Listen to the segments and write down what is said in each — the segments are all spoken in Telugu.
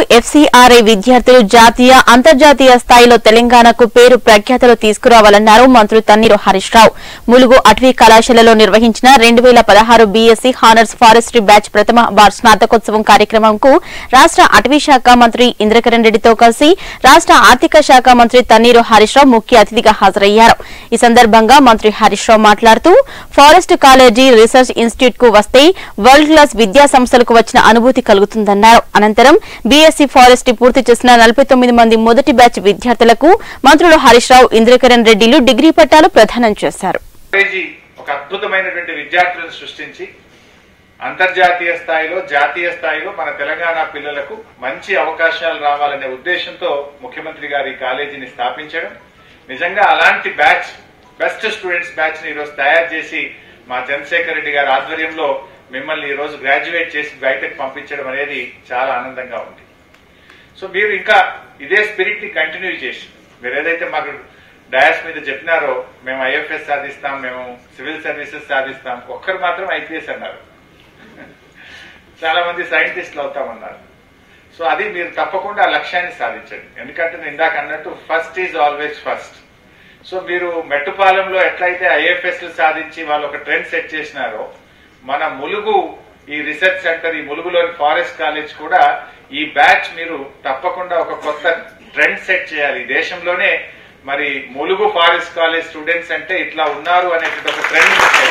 ఎఫ్సీఆర్ఐ విద్యార్థులు జాతీయ అంతర్జాతీయ స్థాయిలో తెలంగాణకు పేరు ప్రఖ్యాతలు తీసుకురావాలన్నారు మంత్రి తన్నీరు హరీష్ రావు ములుగు అటవీ కళాశాలలో నిర్వహించిన రెండు వేల పదహారు బీఎస్సీ హానర్స్ ఫారెస్ట్రీ బ్యాచ్ ప్రథమ వార్ స్నాతకోత్సవం కార్యక్రమంకు రాష్ట అటవీ శాఖ మంత్రి ఇంద్రకరణ్ రెడ్డితో కలిసి రాష్ట ఆర్థిక శాఖ మంత్రి తన్నీరు హరీష్ రావు ముఖ్య అతిథిగా హాజరయ్యారు ఈ సందర్భంగా మంత్రి హరీష్ రావు మాట్లాడుతూ ఫారెస్ట్ కాలేజీ రీసెర్చ్ ఇన్స్టిట్యూట్ కు వస్తే వరల్డ్ క్లాస్ విద్యా సంస్థలకు వచ్చిన అనుభూతి కలుగుతుందన్నారు అనంతరం బీఎస్సీ ఫారెస్ట్రీ పూర్తి చేసిన నలభై తొమ్మిది మంది మొదటి బ్యాచ్ విద్యార్థులకు మంత్రులు హరీష్ రావు ఇంద్రకరణ్ రెడ్డిలు డిగ్రీ పట్టాలు ప్రదానం చేశారు కాలేజీ ఒక అద్భుతమైనటువంటి విద్యార్థులను సృష్టించి అంతర్జాతీయ స్థాయిలో జాతీయ స్థాయిలో మన తెలంగాణ పిల్లలకు మంచి అవకాశాలు రావాలనే ఉద్దేశంతో ముఖ్యమంత్రి గారు ఈ కాలేజీని స్థాపించడం నిజంగా అలాంటి బ్యాచ్ బెస్ట్ స్టూడెంట్స్ బ్యాచ్ ని ఈరోజు తయారు చేసి మా చంద్రశేఖర్ రెడ్డి గారి ఆధ్వర్యంలో మిమ్మల్ని ఈ రోజు గ్రాడ్యుయేట్ చేసి బయటకు పంపించడం అనేది చాలా ఆనందంగా ఉంది సో మీరు ఇంకా ఇదే స్పిరిట్ ని కంటిన్యూ చేసి మీరు ఏదైతే మాకు డయాస్ మీద చెప్పినారో మేము ఐఎఫ్ఎస్ సాధిస్తాం మేము సివిల్ సర్వీసెస్ సాధిస్తాం ఒక్కరు మాత్రం ఐపీఎస్ అన్నారు చాలా మంది సైంటిస్టులు అవుతామన్నారు సో అది మీరు తప్పకుండా ఆ లక్ష్యాన్ని సాధించండి ఎందుకంటే నేను ఇందాక అన్నట్టు first is always first so మీరు మెట్టుపాలెంలో ఎట్లయితే ఐఎఫ్ఎస్ సాధించి వాళ్ళు ఒక ట్రెండ్ సెట్ చేసినారో మన ములుగు ఈ రీసెర్చ్ సెంటర్ ఈ ములుగులోని ఫారెస్ట్ కాలేజ్ కూడా ఈ బ్యాచ్ మీరు తప్పకుండా ఒక కొత్త ట్రెండ్ సెట్ చేయాలి ఈ దేశంలోనే మరి ములుగు ఫారెస్ట్ కాలేజ్ స్టూడెంట్స్ అంటే ఇట్లా ఉన్నారు అనేటువంటి ఒక ట్రెండ్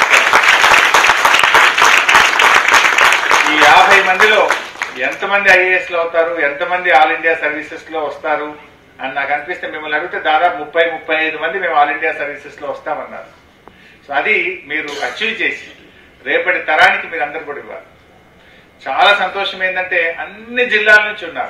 ఈ యాభై మందిలో ఎంతమంది ఐఏఎస్ లో అవుతారు ఎంతమంది ఆల్ ఇండియా సర్వీసెస్ లో వస్తారు అని నాకు అనిపిస్తే మిమ్మల్ని అడిగితే దాదాపు ముప్పై ముప్పై ఐదు మంది మేము ఆల్ ఇండియా సర్వీసెస్ లో వస్తామన్నారు సో అది మీరు అచీవ్ చేసి రేపటి తరానికి మీరు అందరు కూడా ఇవ్వాలి చాలా సంతోషం ఏంటంటే అన్ని జిల్లాల నుంచి ఉన్నారు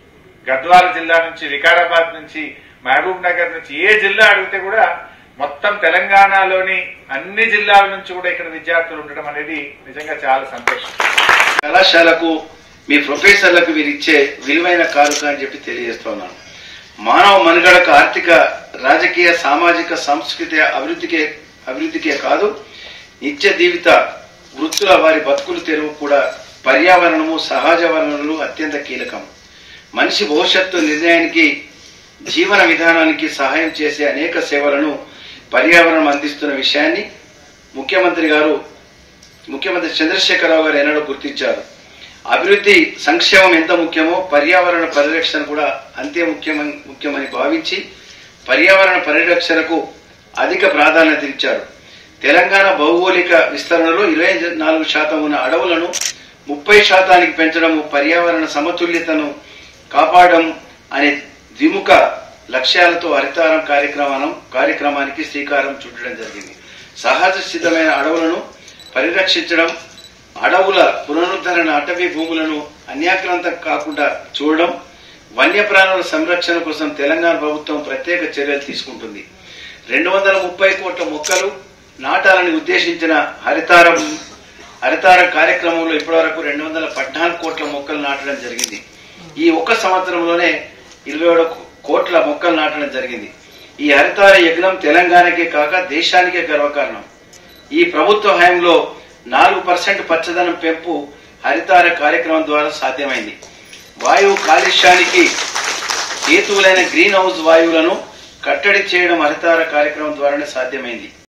గద్వాల జిల్లా నుంచి వికారాబాద్ నుంచి మహబూబ్ నగర్ నుంచి ఏ జిల్లా అడిగితే కూడా మొత్తం తెలంగాణలోని అన్ని జిల్లాల నుంచి కూడా ఇక్కడ విద్యార్థులు ఉండడం అనేది నిజంగా చాలా సంతోషం కళాశాలకు మీ ప్రొఫెసర్లకు మీరు ఇచ్చే విలువైన కానుక అని చెప్పి తెలియజేస్తున్నాను మానవ మనుగడకు ఆర్థిక రాజకీయ సామాజిక సాంస్కృతిక అభివృద్ధికే అభివృద్ధికే కాదు నిత్య జీవిత వృత్తుల వారి బతుకులు తెరువు కూడా పర్యావరణము సహజ వనరులు అత్యంత కీలకం మనిషి భవిష్యత్తు నిర్ణయానికి జీవన విధానానికి సహాయం చేసే అనేక సేవలను పర్యావరణం అందిస్తున్న విషయాన్ని ముఖ్యమంత్రి గారు ముఖ్యమంత్రి చంద్రశేఖరరావు గారు ఎన్నడూ గుర్తించారు అభివృద్ధి సంక్షేమం ఎంత ముఖ్యమో పర్యావరణ పరిరక్షణ కూడా అంతే ముఖ్యమని ముఖ్యమని భావించి పర్యావరణ పరిరక్షణకు అధిక ప్రాధాన్యత ఇచ్చారు తెలంగాణ భౌగోళిక విస్తరణలో ఇరవై నాలుగు శాతం ఉన్న అడవులను ముప్పై శాతానికి పెంచడం పర్యావరణ సమతుల్యతను కాపాడడం అనే ద్విముఖ లక్ష్యాలతో హరితారం కార్యక్రమం కార్యక్రమానికి శ్రీకారం చుట్టడం జరిగింది సహజ సిద్ధమైన అడవులను పరిరక్షించడం అడవుల పునరుద్ధరణ అటవీ భూములను అన్యాక్రాంతం కాకుండా చూడడం వన్యప్రాణుల సంరక్షణ కోసం తెలంగాణ ప్రభుత్వం ప్రత్యేక చర్యలు తీసుకుంటుంది రెండు వందల ముప్పై కోట్ల మొక్కలు నాటాలని ఉద్దేశించిన హరితారం హరితారం కార్యక్రమంలో ఇప్పటివరకు రెండు వందల పద్నాలుగు కోట్ల మొక్కలు నాటడం జరిగింది ఈ ఒక్క సంవత్సరంలోనే ఇరవై ఏడు కోట్ల మొక్కలు నాటడం జరిగింది ఈ హరితార యజ్ఞం తెలంగాణకే కాక దేశానికే గర్వకారణం ఈ ప్రభుత్వ హయాంలో నాలుగు పర్సెంట్ పచ్చదనం పెంపు హరితార కార్యక్రమం ద్వారా సాధ్యమైంది వాయువు కాలుష్యానికి హేతువులైన గ్రీన్ హౌస్ వాయువులను కట్టడి చేయడం హరితార కార్యక్రమం ద్వారానే సాధ్యమైంది